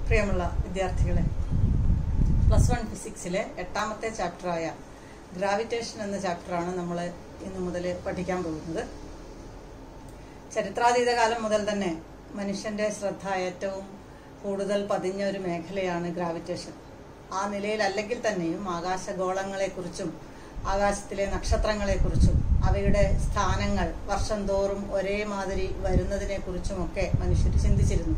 പ്രിയമുള്ള വിദ്യാർത്ഥികളെ plus one ഫിസിക്സിലെ എട്ടാമത്തെ ചാപ്റ്ററായ ഗ്രാവിറ്റേഷൻ എന്ന ചാപ്റ്ററാണ് നമ്മൾ ഇന്നു മുതൽ പഠിക്കാൻ പോകുന്നത് ചരിത്രാതീത കാലം മുതൽ തന്നെ മനുഷ്യന്റെ ശ്രദ്ധ ഏറ്റവും കൂടുതൽ പതിഞ്ഞ ഒരു മേഖലയാണ് ഗ്രാവിറ്റേഷൻ ആ നിലയിൽ അല്ലെങ്കിൽ തന്നെയും ആകാശഗോളങ്ങളെക്കുറിച്ചും ആകാശത്തിലെ നക്ഷത്രങ്ങളെക്കുറിച്ചും അവയുടെ സ്ഥാനങ്ങൾ വർഷം തോറും ഒരേ മാതിരി വരുന്നതിനെക്കുറിച്ചുമൊക്കെ മനുഷ്യർ ചിന്തിച്ചിരുന്നു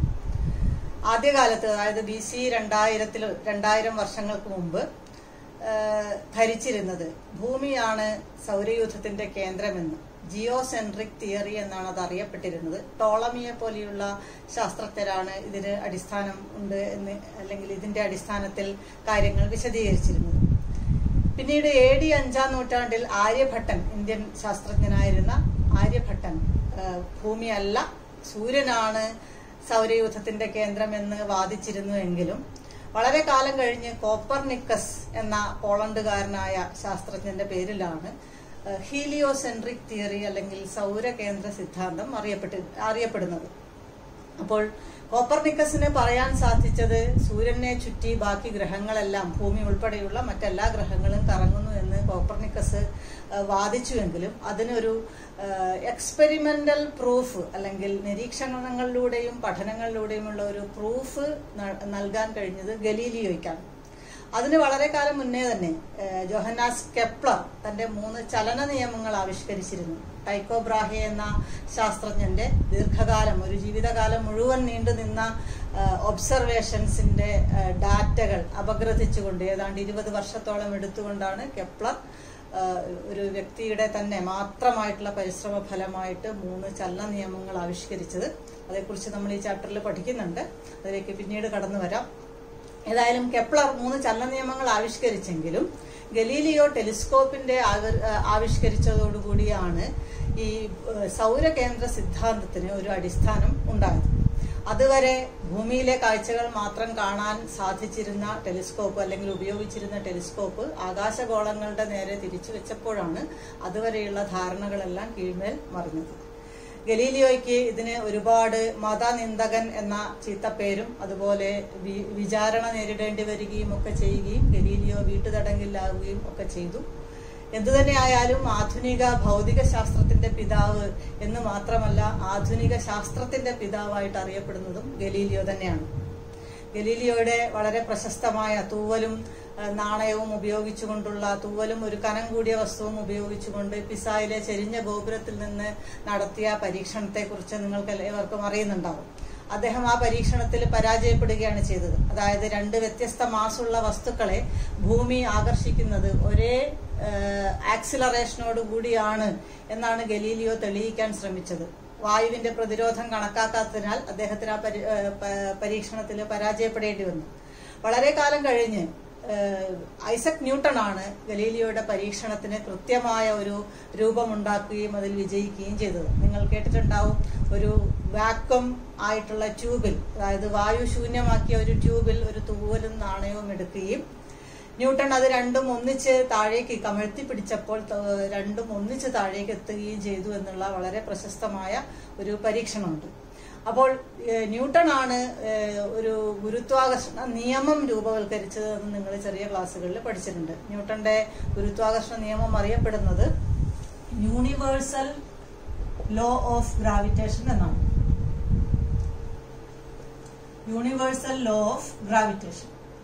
ആദ്യകാലത്ത് അതായത് ബി സി രണ്ടായിരത്തിൽ രണ്ടായിരം വർഷങ്ങൾക്ക് മുമ്പ് ആ, ധരിച്ചിരുന്നത് ഭൂമിയാണ് സൗരയൂഥത്തിന്റെ കേന്ദ്രമെന്ന് ജിയോസെൻട്രിക് തിയറി എന്നാണ് അത് അറിയപ്പെട്ടിരുന്നത് ടോളമിയെ പോലെയുള്ള ശാസ്ത്രജ്ഞരാണ് ഇതിന് അടിസ്ഥാനം ഉണ്ട് എന്ന് അല്ലെങ്കിൽ ഇതിന്റെ അടിസ്ഥാനത്തിൽ കാര്യങ്ങൾ വിശദീകരിച്ചിരുന്നത് പിന്നീട് എ ഡി അഞ്ചാം നൂറ്റാണ്ടിൽ ആര്യഭട്ടൻ ഇന്ത്യൻ ശാസ്ത്രജ്ഞനായിരുന്ന ആര്യഭട്ടൻ ആ, ഭൂമിയല്ല സൂര്യനാണ് സൗരയൂഥത്തിന്റെ കേന്ദ്രമെന്ന് വാദിച്ചിരുന്നുവെങ്കിലും വളരെ കാലം കഴിഞ്ഞ് കോപ്പർനിക്കസ് എന്ന പോളണ്ടുകാരനായ ശാസ്ത്രജ്ഞന്റെ പേരിലാണ് ഹീലിയോസെൻട്രിക് തിയറി അല്ലെങ്കിൽ സൗരകേന്ദ്ര സിദ്ധാന്തം അറിയപ്പെട്ട് അറിയപ്പെടുന്നത് അപ്പോൾ കോപ്പർനിക്കസിന് പറയാൻ സാധിച്ചത് സൂര്യനെ ചുറ്റി ബാക്കി ഗ്രഹങ്ങളെല്ലാം ഭൂമി ഉൾപ്പെടെയുള്ള മറ്റെല്ലാ ഗ്രഹങ്ങളും കറങ്ങുന്നു എന്ന് കോപ്പർനിക്കസ് ആ, വാദിച്ചുവെങ്കിലും അതിനൊരു എക്സ്പെരിമെന്റൽ പ്രൂഫ് അല്ലെങ്കിൽ നിരീക്ഷണങ്ങളിലൂടെയും പഠനങ്ങളിലൂടെയുമുള്ള ഒരു പ്രൂഫ് ന- നൽകാൻ കഴിഞ്ഞത് ഗലീലിയോയ്ക്കാണ് അതിന് വളരെ കാലം മുന്നേ തന്നെ ഏഹ്, ജോഹന്നാസ് കെപ്ലർ തന്റെ മൂന്ന് ചലന നിയമങ്ങൾ ആവിഷ്കരിച്ചിരുന്നു ടൈക്കോ ബ്രാഹെ എന്ന ശാസ്ത്രജ്ഞന്റെ ദീർഘകാലം ഒരു ജീവിതകാലം മുഴുവൻ നീണ്ടു നിന്ന ഒബ്സർവേഷൻസിന്റെ ഏഹ്, ഡാറ്റകൾ അപഗ്രഥിച്ചുകൊണ്ട് ഏതാണ്ട് ഇരുപത് വർഷത്തോളം എടുത്തുകൊണ്ടാണ് കെപ്ലർ ഏഹ്, ഒരു വ്യക്തിയുടെ തന്നെ മാത്രമായിട്ടുള്ള പരിശ്രമ ഫലമായിട്ട് മൂന്ന് ചലന നിയമങ്ങൾ ആവിഷ്കരിച്ചത് അതേക്കുറിച്ച് നമ്മൾ ഈ ചാപ്റ്ററിൽ പഠിക്കുന്നുണ്ട് അതിലേക്ക് പിന്നീട് കടന്നു വരാം ഏതായാലും കെപ്ലർ മൂന്ന് ചലന നിയമങ്ങൾ ആവിഷ്കരിച്ചെങ്കിലും ഗലീലിയോ ടെലിസ്കോപ്പിന്റെ ആവർ- ആ, ആവിഷ്കരിച്ചതോടുകൂടിയാണ് ഈ ഏഹ്, സൗരകേന്ദ്ര സിദ്ധാന്തത്തിന് ഒരു അടിസ്ഥാനം ഉണ്ടായത് അതുവരെ ഭൂമിയിലെ കാഴ്ചകൾ മാത്രം കാണാൻ സാധിച്ചിരുന്ന ടെലിസ്കോപ്പ് അല്ലെങ്കിൽ ഉപയോഗിച്ചിരുന്ന ടെലിസ്കോപ്പ് ആകാശഗോളങ്ങളുടെ നേരെ തിരിച്ചു വെച്ചപ്പോഴാണ് അതുവരെയുള്ള ധാരണകളെല്ലാം കീഴ്മേൽ മറിഞ്ഞത് ഗലീലിയോയ്ക്ക് ഇതിന് ഒരുപാട് മതനിന്ദകൻ എന്ന ചീത്തപ്പേരും അതുപോലെ വി- വിചാരണ നേരിടേണ്ടി വരികയും ഒക്കെ ചെയ്യുകയും ഗലീലിയോ വീട്ടുതടങ്കിലാവുകയും ഒക്കെ ചെയ്തു എന്തുതന്നെ ആയാലും ആധുനിക ഭൗതിക ശാസ്ത്രത്തിന്റെ പിതാവ് എന്ന് മാത്രമല്ല ആധുനിക ശാസ്ത്രത്തിന്റെ പിതാവായിട്ട് അറിയപ്പെടുന്നതും ഗലീലിയോ തന്നെയാണ് ഗലീലിയോയുടെ വളരെ പ്രശസ്തമായ തൂവലും ആ, നാണയവും ഉപയോഗിച്ചുകൊണ്ടുള്ള തൂവലും ഒരു കനം കൂടിയ വസ്തുവും ഉപയോഗിച്ചുകൊണ്ട് പിസായിലെ ചെരിഞ്ഞ ഗോപുരത്തിൽ നിന്ന് നടത്തിയ പരീക്ഷണത്തെക്കുറിച്ച് നിങ്ങൾക്ക് എല്ലാവർക്കും അറിയുന്നുണ്ടാവും അദ്ദേഹം ആ പരീക്ഷണത്തിൽ പരാജയപ്പെടുകയാണ് ചെയ്തത് അതായത് രണ്ട് വ്യത്യസ്ത മാസുള്ള വസ്തുക്കളെ ഭൂമി ആകർഷിക്കുന്നത് ഒരേ ആക്സിലറേഷനോട് കൂടിയാണ് എന്നാണ് ഗലീലിയോ തെളിയിക്കാൻ ശ്രമിച്ചത് വായുവിന്റെ പ്രതിരോധം കണക്കാക്കാത്തതിനാൽ അദ്ദേഹത്തിന് ആ പരി- ഏഹ് പ- പരീക്ഷണത്തിൽ പരാജയപ്പെടേണ്ടി വന്നു വളരെ കാലം കഴിഞ്ഞ് ഏഹ് ഐസക് ന്യൂട്ടൺ ആണ് ഗലീലിയോയുടെ പരീക്ഷണത്തിന് കൃത്യമായ ഒരു രൂപമുണ്ടാക്കുകയും അതിൽ വിജയിക്കുകയും ചെയ്തത് നിങ്ങൾ കേട്ടിട്ടുണ്ടാവും ഒരു വാക്വം ആയിട്ടുള്ള ട്യൂബിൽ അതായത് വായു ശൂന്യമാക്കിയ ഒരു ട്യൂബിൽ ഒരു തൂവലും നാണയവും എടുക്കുകയും ന്യൂട്ടൺ അത് രണ്ടും ഒന്നിച്ച് താഴേക്ക് കമഴ്ത്തി പിടിച്ചപ്പോൾ ത- രണ്ടും ഒന്നിച്ച് താഴേക്ക് എത്തുകയും ചെയ്തു എന്നുള്ള വളരെ പ്രശസ്തമായ ഒരു പരീക്ഷണമുണ്ട് അപ്പോൾ ഏഹ്, ന്യൂട്ടൺ ആണ് ഏഹ്, ഒരു ഗുരുത്വാകർഷണ നിയമം രൂപവൽക്കരിച്ചത് എന്ന് നിങ്ങൾ ചെറിയ ക്ലാസ്സുകളിൽ പഠിച്ചിട്ടുണ്ട് ന്യൂട്ടന്റെ ഗുരുത്വാകർഷണ നിയമം അറിയപ്പെടുന്നത് യൂണിവേഴ്സൽ ലോ ഓഫ് ഗ്രാവിറ്റേഷൻ എന്നാണ് universal law of gravitation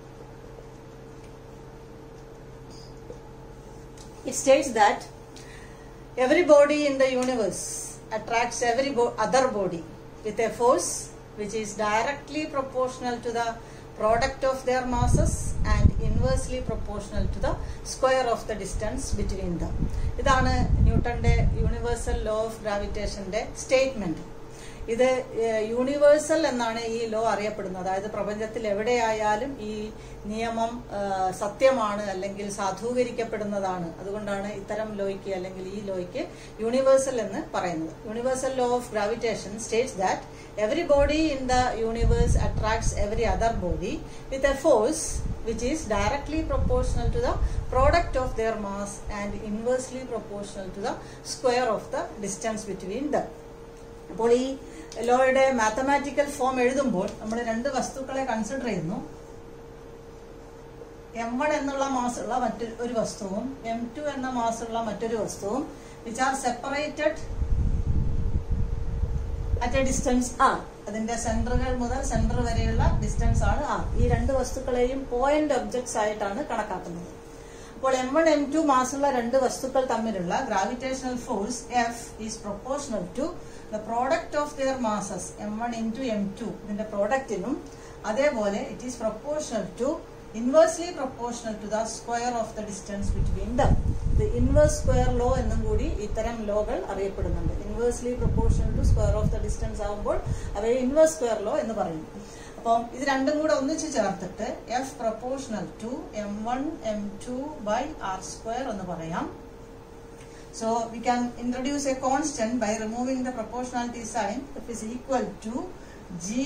It states that every body in the universe attracts every bo- other body with a force which is directly proportional to the product of their masses and inversely proportional to the square of the distance between them. ഇതാണ് ന്യൂട്ടന്റെ universal law of ഗ്രാവിറ്റേഷന്റെ statement ഇത് universal എന്നാണ് ഈ law അറിയപ്പെടുന്നത് അതായത് പ്രപഞ്ചത്തിൽ എവിടെയായാലും ഈ നിയമം ആ, സത്യമാണ് അല്ലെങ്കിൽ സാധൂകരിക്കപ്പെടുന്നതാണ് അതുകൊണ്ടാണ് ഇത്തരം ലോയ്ക്ക് അല്ലെങ്കിൽ ഈ ലോയ്ക്ക് യൂണിവേഴ്സൽ എന്ന് പറയുന്നത് universal law of gravitation states that every body in the universe attracts every other body with a force which is directly proportional to the product of their mass and inversely proportional to the square of the distance between them. ഇപ്പോൾ ഈ ലോയുടെ mathematical form എഴുതുമ്പോൾ നമ്മൾ രണ്ട് വസ്തുക്കളെ consider ചെയ്യുന്നു M one എന്നുള്ള മാസുള്ള മറ്റൊരു ഒരു വസ്തുവും എം ടു എന്ന മാസുള്ള മറ്റൊരു വസ്തുവും which are separated at a distance R അതിന്റെ സെന്ററുകൾ മുതൽ സെന്റർ വരെയുള്ള ഡിസ്റ്റൻസ് ആണ് ആർ ഈ രണ്ട് വസ്തുക്കളെയും പോയിന്റ് ഒബ്ജക്ട്സ് ആയിട്ടാണ് കണക്കാക്കുന്നത് അപ്പോൾ എം വൺ എം ടു മാസുള്ള രണ്ട് വസ്തുക്കൾ തമ്മിലുള്ള gravitational force F is proportional to the product of their masses M one into M two ഇതിന്റെ പ്രോഡക്റ്റിനും അതേപോലെ it is proportional to inversely proportional to the square of the distance between them ഇത് inverse square law എന്നും കൂടി ഇത്തരം ലോകൾ അറിയപ്പെടുന്നുണ്ട് inversely proportional to square of the distance ആകുമ്പോൾ അവയെ ഇൻവേഴ്സ് സ്ക്വയർ ലോ എന്ന് പറയുന്നു അപ്പം ഇത് രണ്ടും കൂടെ ഒന്നിച്ച് ചേർത്തിട്ട് F proportional to M one M two by R square എന്ന് പറയാം So we can introduce a constant by removing the proportionality sign if is equal to g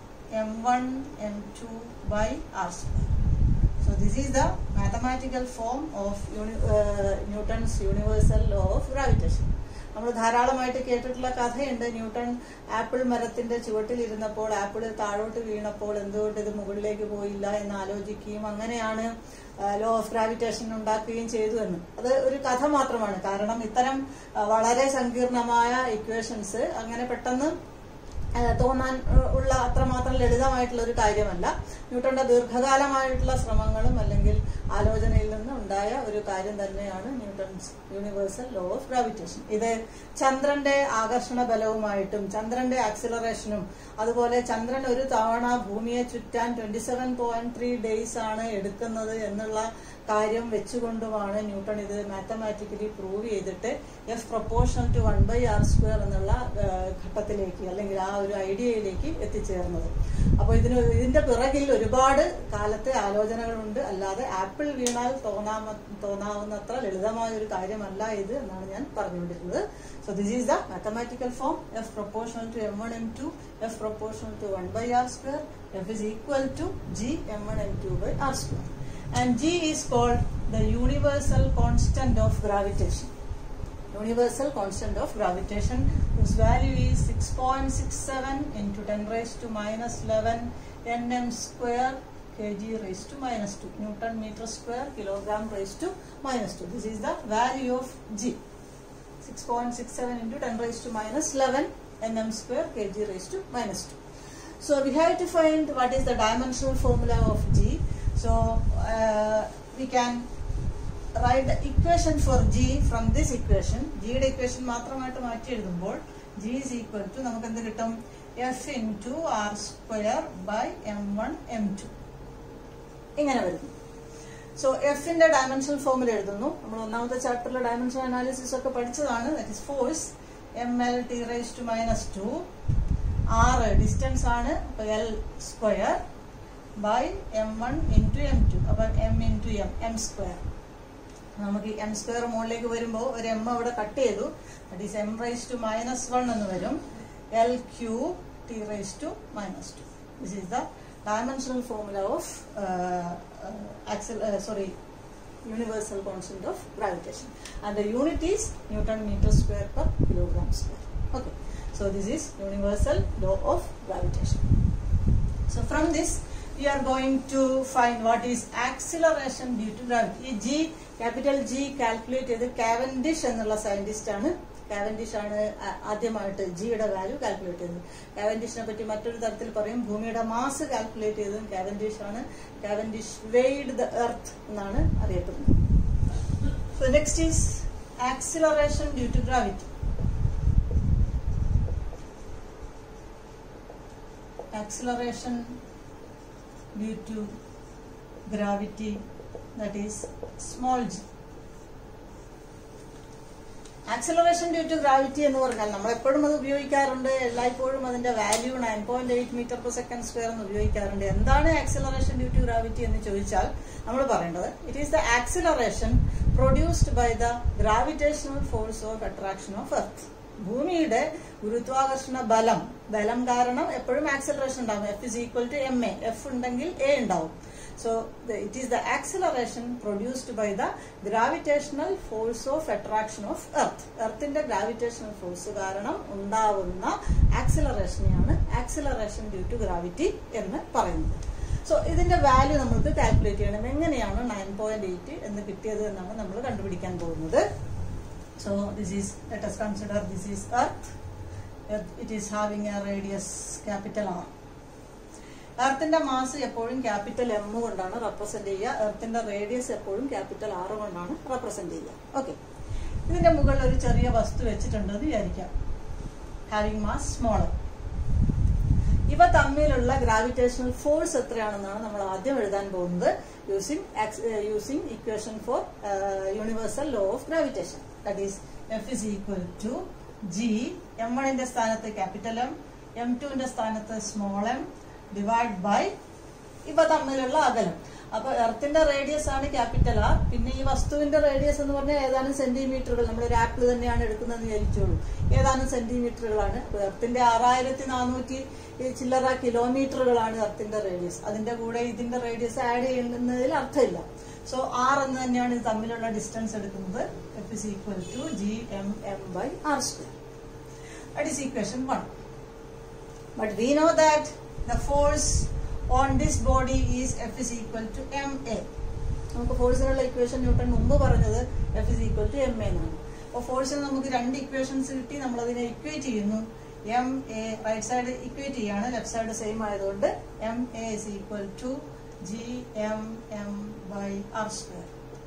m1 m2 by r square. So this is the mathematical form of uni uh, Newton's universal law of gravitation. നമ്മൾ ധാരാളമായിട്ട് കേട്ടിട്ടുള്ള കഥയുണ്ട് newton apple മരത്തിന്റെ ചുവട്ടിൽ ഇരുന്നപ്പോൾ apple താഴോട്ട് വീണപ്പോൾ എന്തുകൊണ്ട് ഇത് മുകളിലേക്ക് പോയില്ല എന്ന് ആലോചിക്കുകയും അങ്ങനെയാണ് ലോ ഓഫ് ഗ്രാവിറ്റേഷൻ ഉണ്ടാക്കുകയും ചെയ്തു എന്ന് അത് ഒരു കഥ മാത്രമാണ് കാരണം ഇത്തരം ആ, വളരെ സങ്കീർണമായ ഇക്വേഷൻസ് അങ്ങനെ പെട്ടെന്ന് ആ, തോന്നാൻ ഉ- ഉള്ള അത്രമാത്രം ലളിതമായിട്ടുള്ള ഒരു കാര്യമല്ല ന്യൂട്ടന്റെ ദീർഘകാലമായിട്ടുള്ള ശ്രമങ്ങളും അല്ലെങ്കിൽ ആലോചനയിൽ നിന്ന് ഉണ്ടായ ഒരു കാര്യം തന്നെയാണ് Newton's universal law of gravitation ഇത് ചന്ദ്രന്റെ ആകർഷണ ബലവുമായിട്ടും ചന്ദ്രന്റെ ആക്സിലറേഷനും അതുപോലെ ചന്ദ്രൻ ഒരു തവണ ഭൂമിയെ ചുറ്റാൻ twenty seven point three days ആണ് എടുക്കുന്നത് എന്നുള്ള കാര്യം വെച്ചുകൊണ്ടുമാണ് ന്യൂട്ടൺ ഇത് മാത്തമാറ്റിക്കലി പ്രൂവ് ചെയ്തിട്ട് F proportional to one by R square എന്നുള്ള ആ, ഘട്ടത്തിലേക്ക് അല്ലെങ്കിൽ ആ ഒരു ഐഡിയയിലേക്ക് എത്തിച്ചേർന്നത് അപ്പോൾ ഇതിന് ഇതിന്റെ പിറകിൽ ഒരുപാട് കാലത്തെ ആലോചനകളുണ്ട് അല്ലാതെ ആപ്പിൾ വീണാൽ തോന്നാമ തോന്നാവുന്നത്ര ലളിതമായ ഒരു കാര്യമല്ല ഇത് എന്നാണ് ഞാൻ പറഞ്ഞുകൊണ്ടിരുന്നത് so this is the mathematical form F proportional to M one M two F proportional to one by R square F is equal to G M one M two by R square and g is called the universal constant of gravitation universal constant of gravitation whose value is 6.67 into 10 raised to minus 11 nm square kg raised to minus 2 newton meter square kilogram raised to minus 2 this is the value of g 6.67 into 10 raised to minus 11 nm square kg raised to minus 2 so we have to find what is the dimensional formula of g so uh, we can write the equation for g from this equation g യുടെ equation മാത്രമായിട്ട് മാറ്റി എഴുതുമ്പോൾ g is equal to നമുക്ക് എന്ത് കിട്ടും f into r square by m1 m2 ഇങ്ങനെ വരുന്നു so എഫിന്റെ ഡയമെൻഷണൽ ഫോമിൽ എഴുതുന്നു നമ്മൾ ഒന്നാമത്തെ ചാപ്റ്ററിലെ ഡയമെൻഷൻ അനാലിസിസ് ഒക്കെ പഠിച്ചതാണ് that is force M L T raise to minus two R distance ആണ് അപ്പൊ L square by M one into M two അപ്പൊ M into M M square നമുക്ക് എം സ്ക്വയർ മുകളിലേക്ക് വരുമ്പോൾ ഒരു എം അവിടെ കട്ട് ചെയ്തു that is M raise to minus one എന്ന് വരും L cube T raise to minus two this is the dimensional formula of accel sorry universal constant of gravitation and the unit is newton meter square per kilogram square okay so this is universal law of gravitation so from this we are going to find what is acceleration due to gravity ഈ G capital G calculate ചെയ്ത് Cavendish എന്നുള്ള scientist ആണ് Cavendish ആണ് ആ- ആദ്യമായിട്ട് ജിയുടെ value calculate ചെയ്തത് കാവൻഡിഷിനെ പറ്റി മറ്റൊരു തരത്തിൽ പറയും ഭൂമിയുടെ മാസ് കാൽക്കുലേറ്റ് ചെയ്തതും കാവൻഡിഷ് ആണ് കാവൻഡിഷ് വെയ്ഡ് ദ എർത്ത് എന്നാണ് അറിയപ്പെടുന്നത് so next is acceleration due to gravity acceleration due to gravity that is small g acceleration due to gravity എന്ന് പറഞ്ഞാൽ നമ്മൾ എപ്പോഴും അത് ഉപയോഗിക്കാറുണ്ട് എല്ലായ്പ്പോഴും അതിന്റെ value nine point eight metre per second square എന്ന് ഉപയോഗിക്കാറുണ്ട് എന്താണ് ആക്സിലറേഷൻ ഡ്യൂ ടു ഗ്രാവിറ്റി എന്ന് ചോദിച്ചാൽ നമ്മൾ പറയേണ്ടത് it is the acceleration produced by the gravitational force of attraction of earth ഭൂമിയുടെ ഗുരുത്വാകർഷണ ബലം ബലം കാരണം എപ്പോഴും ആക്സലറേഷൻ ഉണ്ടാകും F is equal to M A F ഉണ്ടെങ്കിൽ എ ഉണ്ടാവും so it is the acceleration produced by the gravitational force of attraction of earth എർത്തിന്റെ ഗ്രാവിറ്റേഷണൽ ഫോഴ്സ് കാരണം ഉണ്ടാവുന്ന ആക്സലറേഷനെയാണ് ആക്സലറേഷൻ ഡ്യൂ ടു ഗ്രാവിറ്റി എന്ന് പറയുന്നത് സോ ഇതിന്റെ വാല്യൂ നമുക്ക് കാൽക്കുലേറ്റ് ചെയ്യണം എങ്ങനെയാണ് നയൻ പോയിന്റ് എയ്റ്റ് എന്ന് കിട്ടിയത് എന്നാണ് നമ്മൾ കണ്ടുപിടിക്കാൻ പോകുന്നത് so this is let us consider this is earth it is having a radius capital R എർത്തിന്റെ മാസ് എപ്പോഴും ക്യാപിറ്റൽ എം കൊണ്ടാണ് റെപ്രസെന്റ് ചെയ്യുക എർത്തിന്റെ റേഡിയസ് എപ്പോഴും ക്യാപിറ്റൽ ആർ കൊണ്ടാണ് റെപ്രസെന്റ് ചെയ്യുക ഓക്കെ ഇതിന്റെ മുകളിൽ ഒരു ചെറിയ വസ്തു വെച്ചിട്ടുണ്ട് എന്ന് വിചാരിക്കാം ഹാവിംഗ് മാസ് സ്മോളർ ഇവ തമ്മിലുള്ള ഗ്രാവിറ്റേഷണൽ ഫോഴ്സ് എത്രയാണെന്നാണ് നമ്മൾ ആദ്യം എഴുതാൻ പോകുന്നത് using using equation for universal law of gravitation that is F is equal to G M വണ്ണിന്റെ സ്ഥാനത്ത് ക്യാപിറ്റൽ എം എം ടുവിന്റെ സ്ഥാനത്ത് സ്മോൾ എം ഡിവൈഡ് ബൈ ഇവ തമ്മിലുള്ള അകലം അപ്പൊ എർത്തിന്റെ റേഡിയസ് ആണ് ക്യാപിറ്റൽ ആർ പിന്നെ ഈ വസ്തുവിന്റെ റേഡിയസ് എന്ന് പറഞ്ഞാൽ ഏതാനും സെന്റിമീറ്ററുകൾ നമ്മൾ ഒരു ആപ്പിൾ തന്നെയാണ് എടുക്കുന്നതെന്ന് വിചാരിച്ചോളൂ ഏതാനും സെന്റിമീറ്ററുകളാണ് അപ്പൊ എർത്തിന്റെ ആറായിരത്തി നാനൂറ്റി ചില്ലറ കിലോമീറ്ററുകളാണ് എർത്തിന്റെ റേഡിയസ് അതിന്റെ കൂടെ ഇതിന്റെ റേഡിയസ് ആഡ് ചെയ്യുന്നതിൽ അർത്ഥമില്ല സോ ആർ എന്ന് തന്നെയാണ് ഇത് തമ്മിലുള്ള ഡിസ്റ്റൻസ് എടുക്കുന്നത് F is equal to G M M by R square that is equation one but we know that the force on this body is F is equal to ma. നമുക്ക് ഫോഴ്സിനുള്ള equation Newton മുമ്പ് പറഞ്ഞത് F is equal to M A എന്നാണ് അപ്പോൾ ഫോഴ്സിന് നമുക്ക് രണ്ട് equations കിട്ടി നമ്മൾ അതിനെ ഇക്വേറ്റ് ചെയ്യുന്നു M A right side equate ചെയ്യാണ് ലെഫ്റ്റ് സൈഡ് സെയിം ആയതുകൊണ്ട് M A is equal to G M M by R square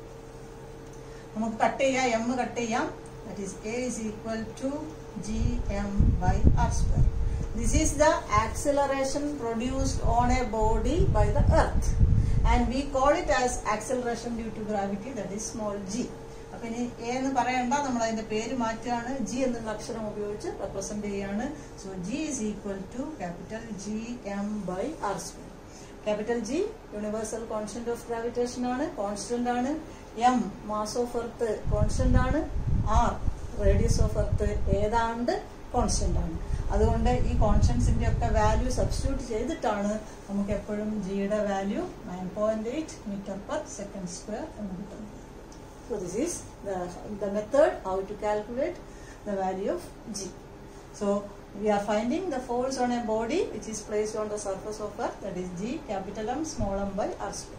നമുക്ക് കട്ട് ചെയ്യാം എം കട്ട് ചെയ്യാം that is A is equal to G M by R square This is the acceleration produced on a body by the earth and we call it as acceleration due to gravity that is small g. അപ്പൊ ഇനി A എന്ന് പറയണ്ട നമ്മൾ അതിന്റെ പേര് മാറ്റുകയാണ് G എന്നുള്ള അക്ഷരം ഉപയോഗിച്ച് റെപ്രസെന്റ് ചെയ്യാണ് so G is equal to capital G M by R square capital G universal constant of gravitation ആണ് കോൺസ്റ്റന്റ് ആണ് M mass of earth constant ആണ് ആർ റേഡിയസ് ഓഫ് എർത്ത് ഏതാണ്ട് കോൺസ്റ്റന്റ് ആണ് അതുകൊണ്ട് ഈ കോൺസ്റ്റൻസിന്റെ ഒക്കെ വാല്യൂ സബ്സ്റ്റിറ്റ്യൂട്ട് ചെയ്തിട്ടാണ് നമുക്ക് എപ്പോഴും ജിയുടെ value nine point eight metre per second square എന്ന് കിട്ടുന്നത് so this is the method how to calculate the value of G so we are finding the force on a body which is placed on the surface of earth that is g capital M small m by r square.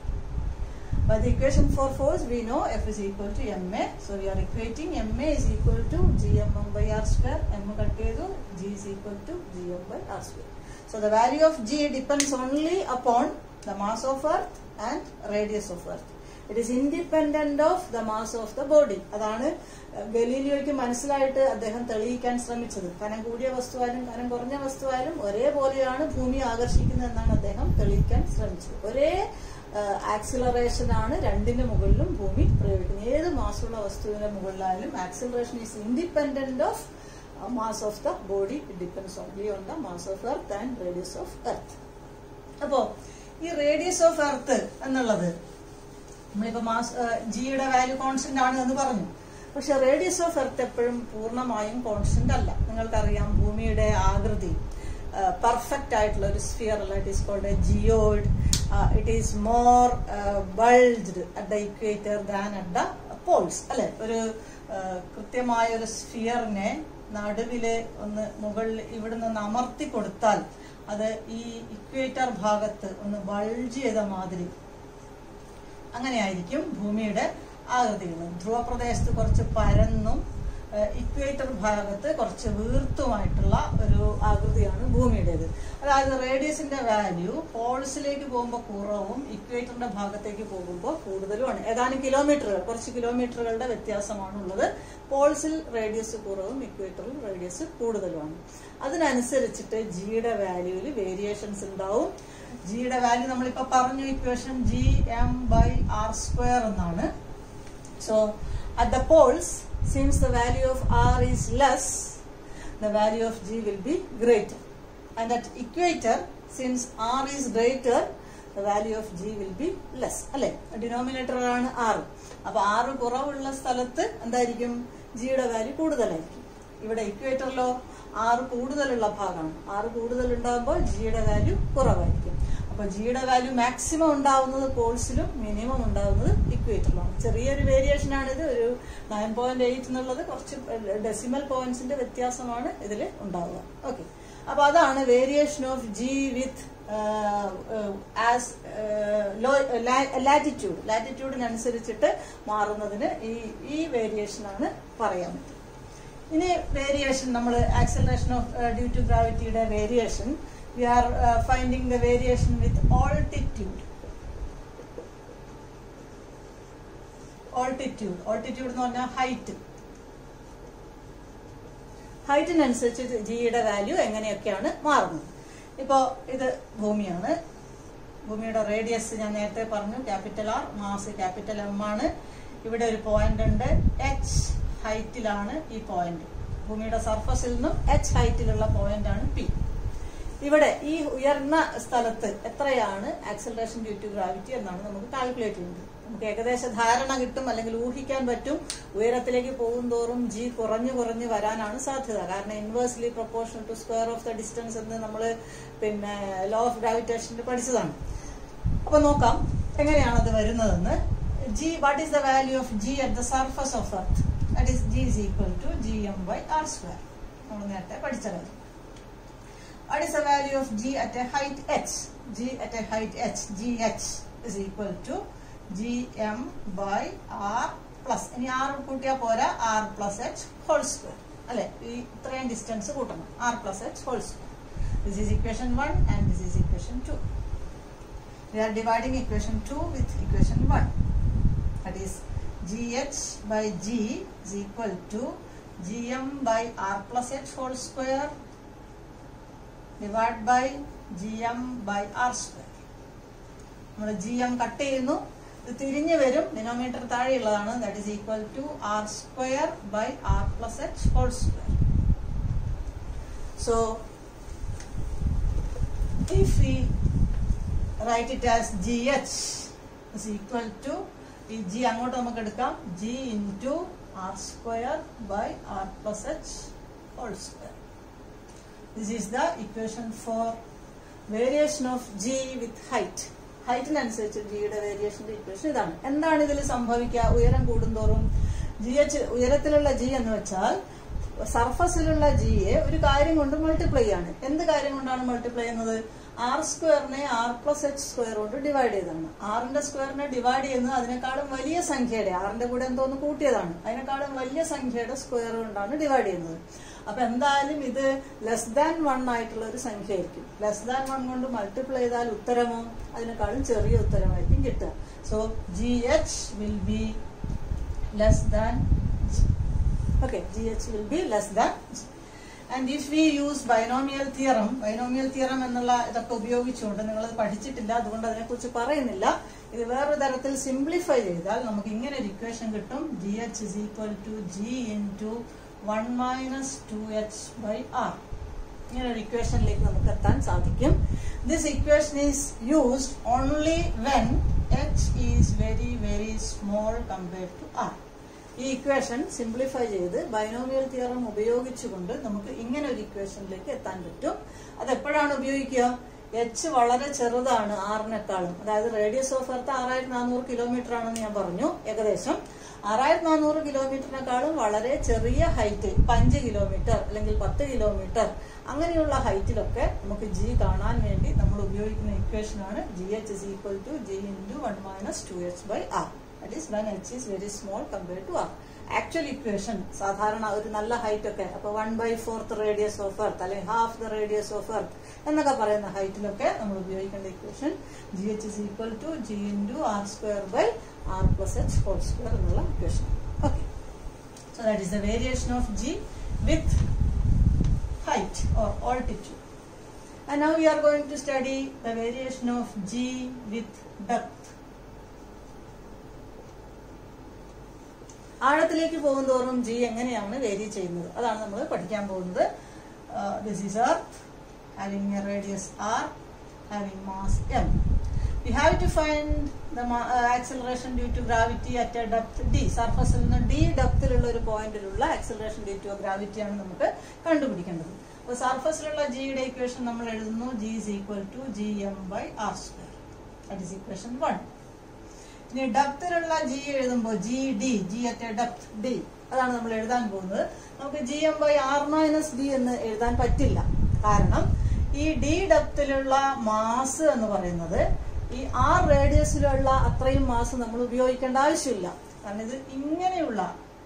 By the equation for force we know F is equal to ma so we are equating ma is equal to gmm by r square m cut ചെയ്തു g is equal to gm by r square. So the value of g depends only upon the mass of earth and radius of earth. It is independent of the mass of the body അതാണ് ഗലീലിയോയ്ക്ക് മനസ്സിലായിട്ട് അദ്ദേഹം തെളിയിക്കാൻ ശ്രമിച്ചത് കനം കൂടിയ വസ്തുവായാലും കനം കുറഞ്ഞ വസ്തുവായാലും ഒരേപോലെയാണ് ഭൂമി ആകർഷിക്കുന്നത് എന്നാണ് അദ്ദേഹം തെളിയിക്കാൻ ശ്രമിച്ചത് ഒരേ ആക്സിലറേഷൻ ആണ് രണ്ടിന്റെ മുകളിലും ഭൂമി പ്രയോഗിക്കുന്നത് ഏത് മാസമുള്ള വസ്തുവിന്റെ മുകളിലായാലും acceleration is independent of mass of the body it depends only on the mass of earth and radius of earth അപ്പോ ഈ റേഡിയസ് ഓഫ് എർത്ത് എന്നുള്ളത് നമ്മളിപ്പോ മാസ് ജിയുടെ വാല്യൂ കോൺസ്റ്റന്റ് ആണ് എന്ന് പറഞ്ഞു പക്ഷെ റേഡിയസ് ഓഫ് എർത്ത് എപ്പോഴും പൂർണ്ണമായും കോൺസ്റ്റന്റ് അല്ല നിങ്ങൾക്കറിയാം ഭൂമിയുടെ ആകൃതി പെർഫെക്റ്റ് ആയിട്ടുള്ള ഒരു സ്ഫിയർ അല്ല it is called a geoid it is more bulged at the equator than at the poles അല്ലെ ഒരു കൃത്യമായ ഒരു സ്ഫിയറിനെ നടുവില് ഒന്ന് മുകളിൽ ഇവിടെ നിന്ന് അമർത്തി കൊടുത്താൽ അത് ഈ ഇക്വേറ്റർ ഭാഗത്ത് ഒന്ന് ബൾജ് ചെയ്ത മാതിരി അങ്ങനെയായിരിക്കും ഭൂമിയുടെ ആകൃതികൾ ധ്രുവപ്രദേശത്ത് കുറച്ച് പരന്നും ഇക്വേറ്റർ ഭാഗത്ത് കുറച്ച് വീർത്തുമായിട്ടുള്ള ഒരു ആകൃതിയാണ് ഭൂമിയുടേത് അതായത് റേഡിയസിന്റെ വാല്യൂ പോൾസിലേക്ക് പോകുമ്പോൾ കുറവും ഇക്വേറ്ററിന്റെ ഭാഗത്തേക്ക് പോകുമ്പോൾ കൂടുതലുമാണ് ഏതാനും കിലോമീറ്ററുകൾ കുറച്ച് കിലോമീറ്ററുകളുടെ വ്യത്യാസമാണ് ഉള്ളത് പോൾസിൽ റേഡിയസ് കുറവും ഇക്വേറ്ററിൽ റേഡിയസ് കൂടുതലുമാണ് അതിനനുസരിച്ചിട്ട് ജിയുടെ വാല്യൂവിൽ വേരിയേഷൻസ് ഉണ്ടാവും ജിയുടെ വാല്യൂ നമ്മളിപ്പോ പറഞ്ഞു equation G M by R square എന്നാണ് so at the poles since the value of r is less the value of g will be greater and at equator since r is greater the value of g will be less അല്ലെ denominator ആണ് r അപ്പൊ r കുറവുള്ള സ്ഥലത്ത് എന്തായിരിക്കും ജിയുടെ value കൂടുതലായിരിക്കും ഇവിടെ ഇക്വേറ്ററിലോ ആറ് കൂടുതലുള്ള ഭാഗമാണ് ആറ് കൂടുതൽ ഉണ്ടാകുമ്പോൾ ജിയുടെ വാല്യൂ കുറവായിരിക്കും അപ്പൊ ജിയുടെ വാല്യൂ മാക്സിമം ഉണ്ടാവുന്നത് പോൾസിലും മിനിമം ഉണ്ടാവുന്നത് ഇക്വേറ്ററിലാണ് ചെറിയൊരു വേരിയേഷൻ ആണിത് ഒരു നയൻ പോയിന്റ് എയ്റ്റ് എന്നുള്ളത് കുറച്ച് ഡെസിമൽ പോയിന്റ്സിന്റെ വ്യത്യാസമാണ് ഇതിൽ ഉണ്ടാവുക ഓക്കെ അപ്പൊ അതാണ് variation of G with as latitude ലാറ്റിറ്റ്യൂഡിനനുസരിച്ചിട്ട് മാറുന്നതിന് ഈ ഈ വേരിയേഷൻ ആണ് പറയാൻ പറ്റും ഇനി വേരിയേഷൻ നമ്മൾ ആക്സലറേഷൻ ഓഫ് ഡ്യൂ ടു ഗ്രാവിറ്റിയുടെ variation we are finding the variation with altitude altitude altitude എന്ന് പറഞ്ഞാൽ ഹൈറ്റ് ഹൈറ്റിനനുസരിച്ച് ജിയുടെ വാല്യൂ എങ്ങനെയൊക്കെയാണ് മാറുന്നത് ഇപ്പോൾ ഇത് ഭൂമിയാണ് ഭൂമിയുടെ റേഡിയസ് ഞാൻ നേരത്തെ പറഞ്ഞു capital R mass capital M ആണ് ഇവിടെ ഒരു പോയിന്റ് ഉണ്ട് എച്ച് ഹൈറ്റിലാണ് ഈ പോയിന്റ് ഭൂമിയുടെ സർഫസിൽ നിന്നും എച്ച് ഹൈറ്റിലുള്ള പോയിന്റ് ആണ് പി ഇവിടെ ഈ ഉയർന്ന സ്ഥലത്ത് എത്രയാണ് ആക്സലറേഷൻ ഡ്യൂ ടു ഗ്രാവിറ്റി എന്നാണ് നമുക്ക് കാൽക്കുലേറ്റ് ചെയ്യുന്നത് നമുക്ക് ഏകദേശ ധാരണ കിട്ടും അല്ലെങ്കിൽ ഊഹിക്കാൻ പറ്റും ഉയരത്തിലേക്ക് പോകും തോറും ജി കുറഞ്ഞു കുറഞ്ഞു വരാനാണ് സാധ്യത കാരണം inversely proportional to square of the distance എന്ന് നമ്മൾ പിന്നെ ലോ ഓഫ് ഗ്രാവിറ്റേഷനിൽ പഠിച്ചതാണ് അപ്പൊ നോക്കാം എങ്ങനെയാണ് അത് വരുന്നതെന്ന് g what is the value of g at the surface of earth that is g is equal to G M by R square നമ്മൾ നേരത്തെ പഠിച്ച കാര്യം what is the value of g at a height h g at a height h gh is equal to gm by r plus ഇനി r കൂട്ടിയാൽ പോരാ r plus h whole square അല്ലെ ഈ ഇത്രയും ഡിസ്റ്റൻസ് കൂട്ടണം r plus h whole square this is equation 1 and this is equation 2 we are dividing equation 2 with equation 1 that is gh by g is equal to gm by r plus h whole square divide by G M by R square നമ്മൾ G M cut ചെയ്യുന്നു ഇത് തിരിഞ്ഞു വരും denominator താഴെയുള്ളതാണ് that is equal to R square by R plus h whole square so if we write it as gh is equal to ഈ g അങ്ങോട്ട് നമുക്ക് എടുക്കാം g into R square by R plus h whole square This is the equation for variation of g with height. ഹൈറ്റിനനുസരിച്ച് ജിയുടെ വേരിയേഷന്റെ equation ഇതാണ് എന്താണ് ഇതിൽ സംഭവിക്കുക ഉയരം കൂടുന്തോറും ജി എച്ച് ഉയരത്തിലുള്ള ജി എന്ന് വെച്ചാൽ സർഫസിലുള്ള ജിയെ ഒരു കാര്യം കൊണ്ട് മൾട്ടിപ്ലൈ ആണ് എന്ത് കാര്യം കൊണ്ടാണ് മൾട്ടിപ്ലൈ ചെയ്യുന്നത് ആർ സ്ക്വയറിനെ ആർ പ്ലസ് എച്ച് സ്ക്വയർ കൊണ്ട് ഡിവൈഡ് ചെയ്തതാണ് ആറിന്റെ സ്ക്വയറിനെ ഡിവൈഡ് ചെയ്യുന്നത് അതിനേക്കാളും വലിയ സംഖ്യയുടെ ആറിന്റെ കൂടെ എന്തോന്ന് കൂട്ടിയതാണ് അതിനേക്കാളും വലിയ സംഖ്യയുടെ സ്ക്വയർ കൊണ്ടാണ് ഡിവൈഡ് ചെയ്യുന്നത് അപ്പൊ എന്തായാലും ഇത് ലെസ് ദാൻ വൺ ആയിട്ടുള്ള ഒരു സംഖ്യ ആയിരിക്കും ലെസ് ദാൻ വൺ കൊണ്ട് മൾട്ടിപ്ലൈ ചെയ്താൽ ഉത്തരമോ അതിനേക്കാളും ചെറിയ ഉത്തരമായിരിക്കും കിട്ടുക so g h will be less than okay gh will be less than g. and if we use binomial theorem binomial theorem എന്നുള്ള ഇതൊക്കെ ഉപയോഗിച്ചുകൊണ്ട് നിങ്ങൾ പഠിച്ചിട്ടില്ല അതുകൊണ്ട് അതിനെക്കുറിച്ച് പറയുന്നില്ല ഇത് വേറൊരു തരത്തിൽ സിംപ്ലിഫൈ ചെയ്താൽ നമുക്ക് ഇങ്ങനെ ഒരു ഇക്വേഷൻ കിട്ടും g h is equal to g into one minus two h by R ഇങ്ങനെ ഒരു ഇക്വേഷനിലേക്ക് നമുക്ക് എത്താൻ സാധിക്കും this equation is used only when h is very very small compared to R ഈ ഇക്വേഷൻ സിംപ്ലിഫൈ ചെയ്ത് binomial theorem ഉപയോഗിച്ചുകൊണ്ട് നമുക്ക് ഇങ്ങനെ ഒരു ഇക്വേഷനിലേക്ക് എത്താൻ പറ്റും അത് എപ്പോഴാണ് ഉപയോഗിക്കുക എച്ച് വളരെ ചെറുതാണ് ആറിനേക്കാളും അതായത് റേഡിയസ് ഓഫ് എർത്ത് ആറായിരത്തി നാനൂറ് കിലോമീറ്റർ ആണെന്ന് ഞാൻ പറഞ്ഞു ഏകദേശം ആറായിരത്തി നാനൂറ് കിലോമീറ്ററിനേക്കാളും വളരെ ചെറിയ ഹൈറ്റ് അഞ്ച് കിലോമീറ്റർ അല്ലെങ്കിൽ പത്ത് കിലോമീറ്റർ അങ്ങനെയുള്ള ഹൈറ്റിലൊക്കെ നമുക്ക് ജി കാണാൻ വേണ്ടി നമ്മൾ ഉപയോഗിക്കുന്ന ഇക്വേഷനാണ് g h is equal to g into one minus two h by R that is when h is very small compared to R actual equation സാധാരണ ഒരു നല്ല ഹൈറ്റ് ഒക്കെ അപ്പൊ one by fourth radius of earth അല്ലെങ്കിൽ half the radius of earth എന്നൊക്കെ പറയുന്ന ഹൈറ്റിലൊക്കെ നമ്മൾ ഉപയോഗിക്കേണ്ട equation g h is equal to g into R square by R plus h whole square എന്നുള്ള equation okay so that is the variation of G with height or altitude. And now we are going to study the variation of g with depth. ആഴത്തിലേക്ക് പോകുന്തോറും G എങ്ങനെയാണ് vary ചെയ്യുന്നത് അതാണ് നമ്മൾ പഠിക്കാൻ പോകുന്നത് this is earth having a radius R having mass M you have to find the acceleration due to gravity at a depth d സർഫസിൽ നിന്ന് ഡി ഡെപ്തിലുള്ള ഒരു പോയിന്റിലുള്ള ആക്സലറേഷൻ ഡ്യൂ ടു ഗ്രാവിറ്റിയാണ് നമുക്ക് കണ്ടുപിടിക്കേണ്ടത് അപ്പോൾ സർഫസിലുള്ള ജിയുടെ ഇക്വേഷൻ നമ്മൾ എഴുതുന്നു g is equal to G M by R square that is equation one ഇനി ഡെപ്തിലുള്ള ജി എഴുതുമ്പോൾ g d g at a depth d അതാണ് നമ്മൾ എഴുതാൻ പോകുന്നത് നമുക്ക് G M by R minus d എന്ന് എഴുതാൻ പറ്റില്ല കാരണം ഈ ഡി ഡെപ്തിലുള്ള മാസ് എന്ന് പറയുന്നത് ഈ ആർ റേഡിയസിലുള്ള അത്രയും മാസ് നമ്മൾ ഉപയോഗിക്കേണ്ട ആവശ്യമില്ല കാരണം ഇത് ഇങ്ങനെയുള്ള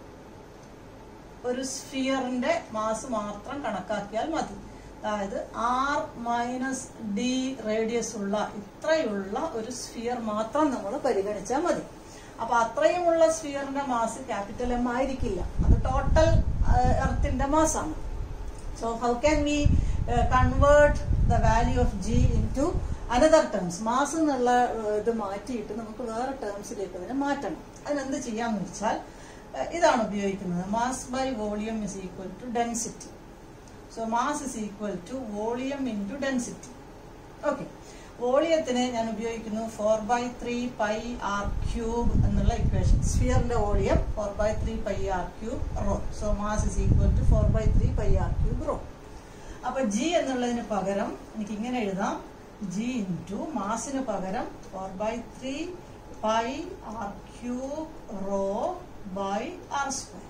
ഒരു സ്ഫിയറിന്റെ മാസ് മാത്രം കണക്കാക്കിയാൽ മതി അതായത് ആർ മൈനസ് ഡി റേഡിയസ് ഉള്ള ഇത്രയുള്ള ഒരു സ്ഫിയർ മാത്രം നമ്മൾ പരിഗണിച്ചാൽ മതി അപ്പൊ അത്രയുമുള്ള സ്ഫിയറിന്റെ മാസ് ക്യാപിറ്റൽ എം ആയിരിക്കില്ല അത് ടോട്ടൽ എർത്തിന്റെ മാസാണ് so how can we convert the value of g into another terms mass എന്നുള്ള uh, ഇത് മാറ്റിയിട്ട് നമുക്ക് വേറെ ടേംസിലേക്ക് അതിനെ മാറ്റണം അതിനെന്ത് ചെയ്യാന്ന് വെച്ചാൽ uh, ഇതാണ് ഉപയോഗിക്കുന്നത് mass by volume is equal to density so mass is equal to volume into density okay വോളിയത്തിന് ഞാൻ ഉപയോഗിക്കുന്നു four by three pi R cube എന്നുള്ള ഇക്വേഷൻ സ്ഫിയറിന്റെ volume four by three pi R cube rho so mass is equal to four by three pi R cube rho അപ്പൊ g എന്നുള്ളതിന് പകരം എനിക്ക് ഇങ്ങനെ എഴുതാം ജി ഇൻറ്റു മാസിന് പകരം four by three pi R cube raw by R square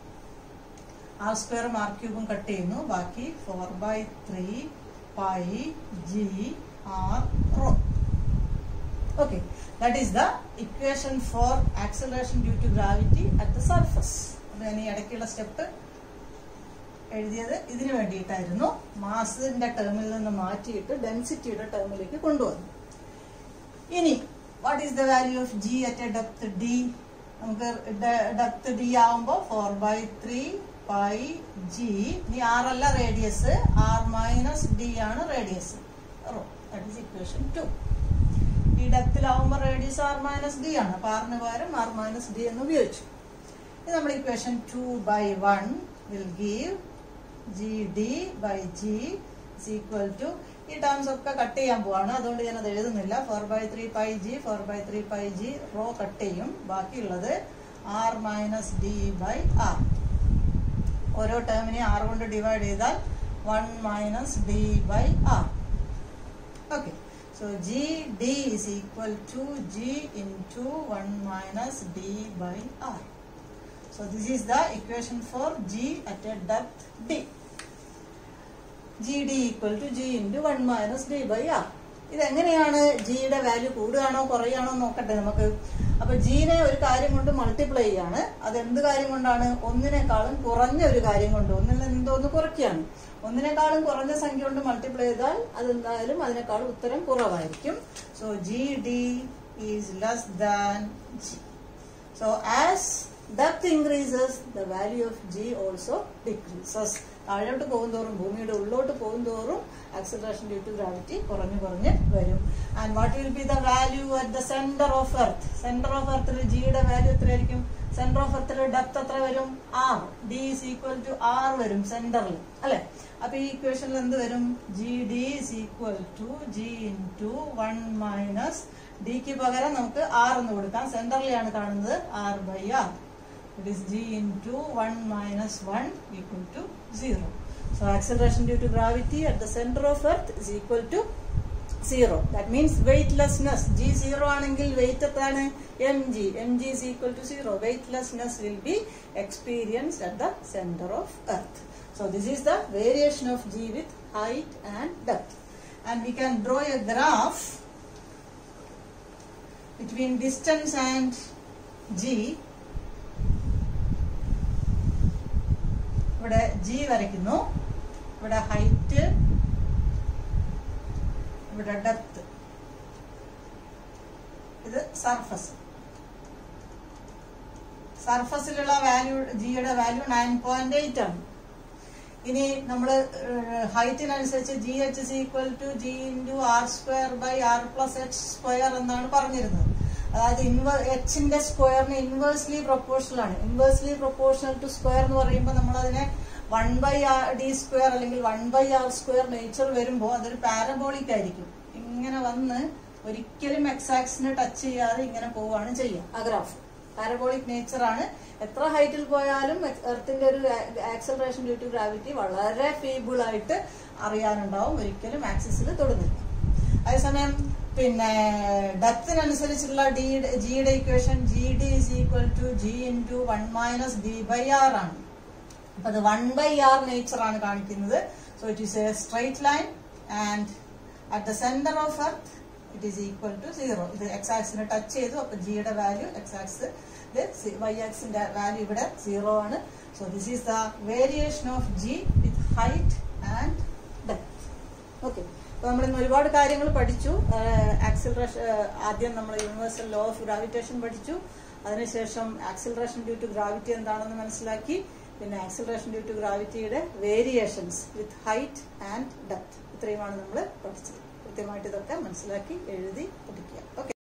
R സ്ക്വയറും R ക്യൂബും കട്ട് ചെയ്യുന്നു ബാക്കി four by three pi G R rho okay that is the equation for acceleration due to gravity at the surface അത് ഞാൻ ഈ ഇടയ്ക്കുള്ള step എഴുതിയത് ഇതിനു വേണ്ടിയിട്ടായിരുന്നു മാസിന്റെ ടേമിൽ നിന്ന് മാറ്റിയിട്ട് ഡെൻസിറ്റിയുടെ ടേമിലേക്ക് കൊണ്ടുവന്നു ഇനി what is the value of g at a depth d നമുക്ക് ഡെപ്ത് ഡി ആവുമ്പോൾ four by three pi G ഇനി ആർ അല്ല റേഡിയസ് ആർ മൈനസ് ഡി ആണ് radius rho that is equation two ഈ ഡെപ്തിലാവുമ്പോൾ റേഡിയസ് ആർ മൈനസ് ഡി ആണ് അപ്പൊ ആറിന് പകരം ആർ മൈനസ് ഡി എന്ന് ഉപയോഗിച്ചു ഇത് നമ്മൾ equation two by one will give g d by g is equal to ഈ ടേംസ് ഒക്കെ കട്ട് ചെയ്യാൻ പോവാണ് അതുകൊണ്ട് ഞാൻ അത് എഴുതുന്നില്ല four by three pi G four by three pi G rho cut ചെയ്യും ബാക്കിയുള്ളത് R minus d by R ഓരോ ടേമിനെ ആർ കൊണ്ട് ഡിവൈഡ് ചെയ്താൽ one minus d by R okay so g d is equal to g into one minus d by R So this is the equation for G at a depth D. GD equal to G into 1 minus D by R. ഇതെങ്ങനെയാണ് ജിയുടെ value കൂടുകയാണോ കുറയുകയാണോ നോക്കട്ടെ നമുക്ക് അപ്പൊ ജീനെ ഒരു കാര്യം കൊണ്ട് multiply ചെയ്യാണ് അത് എന്ത് കാര്യം കൊണ്ടാണ് ഒന്നിനേക്കാളും കുറഞ്ഞ ഒരു കാര്യം കൊണ്ട് ഒന്നിൽ നിന്ന് എന്തോന്ന് കുറയ്ക്കുകയാണ് ഒന്നിനേക്കാളും കുറഞ്ഞ സംഖ്യ കൊണ്ട് മൾട്ടിപ്ലൈ ചെയ്താൽ അതെന്തായാലും അതിനേക്കാളും ഉത്തരം കുറവായിരിക്കും so g d is less than g so as depth increases the value of g also decreases താഴോട്ട് പോകുന്തോറും ഭൂമിയുടെ ഉള്ളോട്ട് പോകുന്തോറും ആക്സിലറേഷൻ ഡ്യൂ ടു ഗ്രാവിറ്റി കുറഞ്ഞു കുറഞ്ഞ് വരും and what will be the value at the centre of earth centre of എർത്തിൽ ജിയുടെ വാല്യൂ എത്രയായിരിക്കും സെന്റർ ഓഫ് എർത്തിൽ ഡെപ്ത് എത്ര വരും R d is equal to R വരും സെന്ററിൽ അല്ലെ അപ്പൊ ഈ ഇക്വേഷനിൽ എന്ത് വരും g d is equal to g into one minus ഡിക്ക് പകരം നമുക്ക് ആർ എന്ന് കൊടുക്കാം സെന്ററിലാണ് കാണുന്നത് R by R it is g into 1 minus 1 equal to 0. So acceleration due to gravity at the center of earth is equal to 0. That means weightlessness. g 0 ആണെങ്കിൽ weight എത്താണ് mg. mg is equal to 0. Weightlessness will be experienced at the center of earth. So this is the variation of g with height and depth. And we can draw a graph between distance and g ഇവിടെ g വരയ്ക്കുന്നു ഇവിടെ height ഇവിടെ depth ഇത് surface സർഫസിലുള്ള value ജിയുടെ value nine point eight ആണ് ഇനി നമ്മൾ ഹൈറ്റിനനുസരിച്ച് g h is equal to g into R square by R plus h square എന്നാണ് പറഞ്ഞിരുന്നത് അതായത് ഇൻവ എച്ചിന്റെ സ്ക്വയറിന് ഇൻവേഴ്സ്ലി പ്രൊപ്പോർഷണൽ ആണ് ഇൻവേഴ്സ്ലി പ്രൊപ്പോർഷണൽ ടു സ്ക്വയർ എന്ന് പറയുമ്പോൾ നമ്മൾ അതിനെ one by R d square അല്ലെങ്കിൽ one by R square nature വരുമ്പോൾ അതൊരു പാരബോളിക് ആയിരിക്കും ഇങ്ങനെ വന്ന് ഒരിക്കലും എക്സാക്സിന് ടച്ച് ചെയ്യാതെ ഇങ്ങനെ പോവുകയാണ് ചെയ്യുക ആ ഗ്രാഫ് പാരബോളിക് നേച്ചർ ആണ് എത്ര ഹൈറ്റിൽ പോയാലും എർത്തിന്റെ ഒരു ആക്സലറേഷൻ ഡ്യൂ ടു ഗ്രാവിറ്റി വളരെ ഫീബിൾ ആയിട്ട് അറിയാനുണ്ടാവും ഒരിക്കലും ആക്സിസിൽ തൊടുന്നില്ല അതേസമയം പിന്നെ ഡെപ്തിനനുസരിച്ചുള്ള ഡി ജിയുടെ equation g d is equal to g into one minus d by R ആണ് അപ്പൊ അത് വൺ ബൈ ആർ നേച്ചർ ആണ് കാണിക്കുന്നത് so it is a straight line and at the centre of earth it is equal to zero ഇത് X ആക്സിനെ touch ചെയ്തു അപ്പൊ ജിയുടെ വാല്യൂ എക്സ് ആക്സ് വൈ ആക്സിന്റെ വാല്യൂ ഇവിടെ സീറോ ആണ് so this is the variation of G with height and depth okay അപ്പൊ നമ്മൾ ഇന്ന് ഒരുപാട് കാര്യങ്ങൾ പഠിച്ചു ആക്സിലറേഷൻ ആദ്യം നമ്മൾ യൂണിവേഴ്സൽ ലോ ഓഫ് ഗ്രാവിറ്റേഷൻ പഠിച്ചു അതിനുശേഷം ആക്സിലറേഷൻ ഡ്യൂ ടു ഗ്രാവിറ്റി എന്താണെന്ന് മനസ്സിലാക്കി പിന്നെ ആക്സിലറേഷൻ ഡ്യൂ ടു ഗ്രാവിറ്റിയുടെ variations with height and depth ഇത്രയുമാണ് നമ്മൾ പഠിച്ചത് കൃത്യമായിട്ട് ഇതൊക്കെ മനസ്സിലാക്കി എഴുതി പഠിക്കുക ഓക്കെ